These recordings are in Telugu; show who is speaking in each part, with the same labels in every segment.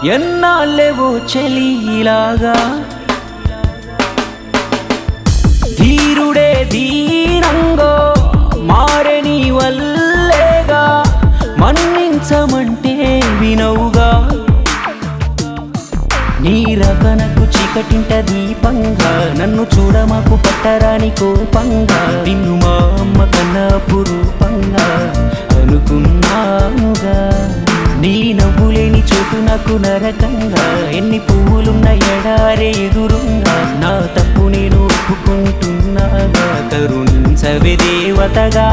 Speaker 1: ఎన్నాళ్ళేవో చెలిలాగా ధీరుడే దీనంగో మారని వల్లేగా మన్నించమంటే వినవుగా నీ రకనకు చీకటింట దీపంగా నన్ను చూడమాకు పట్టరాని కోపంగా నిన్ను మా అమ్మ కన్నా పురూపంగా అనుకున్నానుగా నీ నవ్వులేని చోటు నాకు నరకంగా ఎన్ని పువ్వులున్న ఎడారే ఎదురుంగా నా తప్పు నేను ఒప్పుకుంటున్నాగా కరుణించవే దేవతగా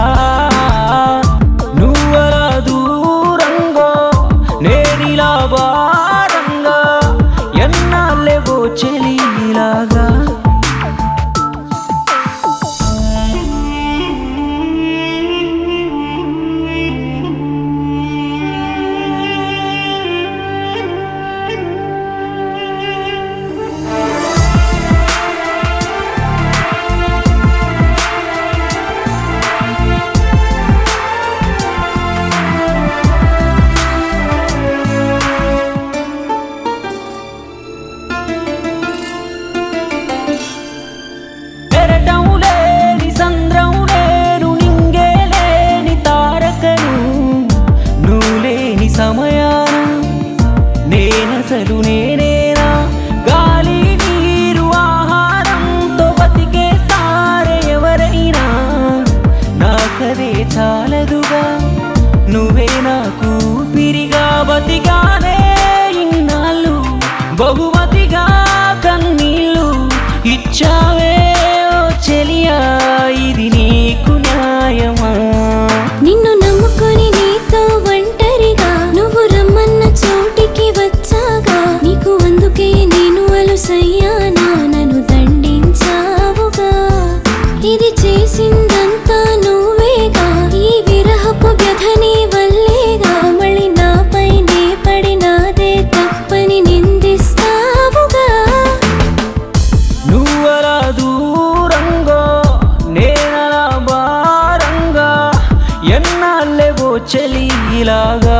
Speaker 1: నువ్వలా దూరంగా నేనిలా భారంగా ఎన్నాళ్ళేవో చెలిలాగా పెరటం లేని సంద్రం నేను నింగే లేని తారకను నువ్వు లేని సమయాన నేనసలు నేనేనా గాలి నీరు ఆహారంతో బతికేస్తారే ఎవరైనా నాకదే చాలదుగా నువ్వే నాకు పిరిగా బతిగానే ఇన్నాళ్ళు బహుమతిగా కన్నీళ్ళు ఇచ్చావే ఓ చెలియా ఇది నీకు న్యాయమా
Speaker 2: నిన్ను నమ్ముకొని నీతో ఒంటరిగా నువ్వు రమ్మన్న చోటికి వచ్చాగా నీకు అందుకే నేను అలుసయ్యానా నన్ను దండించావుగా ఇది చేసిందంతా నువ్వేగా ఈ విరహపు వ్యధ నీ వల్లేగా మళ్ళీ నాపైనే పడినాదే తప్పని నిందిస్తావుగా
Speaker 1: నువ్వలా దూరంగా నేనలా భారంగా ఎన్నాళ్ళేవో చెలిలాగా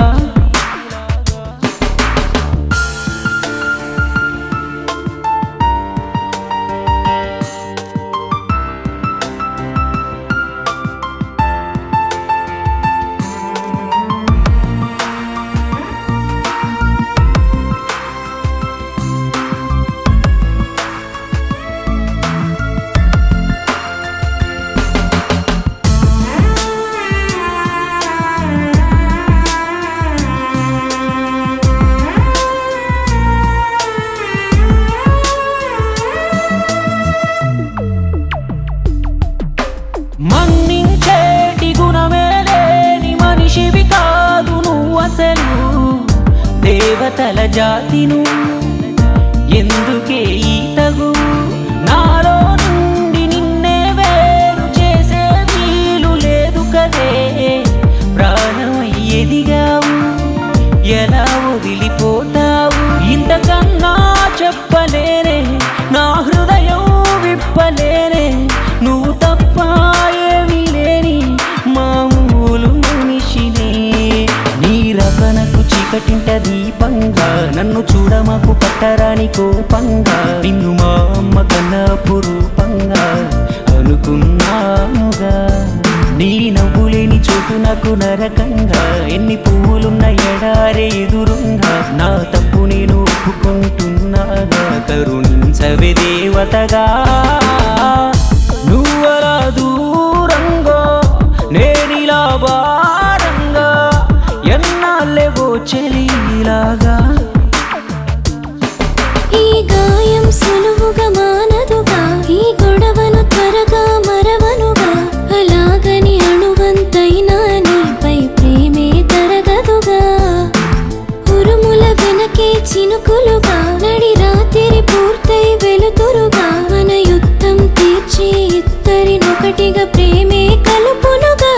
Speaker 1: మన్నించేటి గుణమే లేని మనిషివి కాదు నువ్వు అసలు దేవతల జాతిను ఎందుకే ఈ తగు నాలో నుండి నిన్నే వేరు చేసే వీలు లేదు కదే ప్రాణమై ఎదిగావు ఎలా వదిలిపోతావు ఇంతకన్నా చెప్పలేనే నా హృదయం విప్పలేనే నువ్వు తప్ప ఏమీ లేని మామూలు మనిషినే నీ రకనకు చీకటింట దీపంగా నన్ను చూడమాకు పట్టరాని కోపంగా నిన్ను మా అమ్మ కన్నా పురూపంగా అనుకున్నానుగా నీ నవ్వులేని చోటు నాకు నరకంగా ఎన్ని పువ్వులున్న ఎడారే ఎదురుంగా నా తప్పు నేను ఒప్పుకుంటున్నాగా కరుణించవే దేవతగా నువ్వలా దూరంగా నేనిలా భారంగా ఎన్నాళ్ళేవో చెలిలాగా
Speaker 2: ఈ గాయం సులువుగా మానదుగా ఈ గొడవను త్వరగా మరవనుగా అలాగని అణువంతైనా నీపై ప్రేమే తరగదుగా ఉరుముల వెనకే చినుకులుగా నడి రాత్రి పూర్తయి వెలుతురుగా మన యుద్ధం తీర్చి ఇద్దరినొకటిగా ప్రేమే కలుపునుగా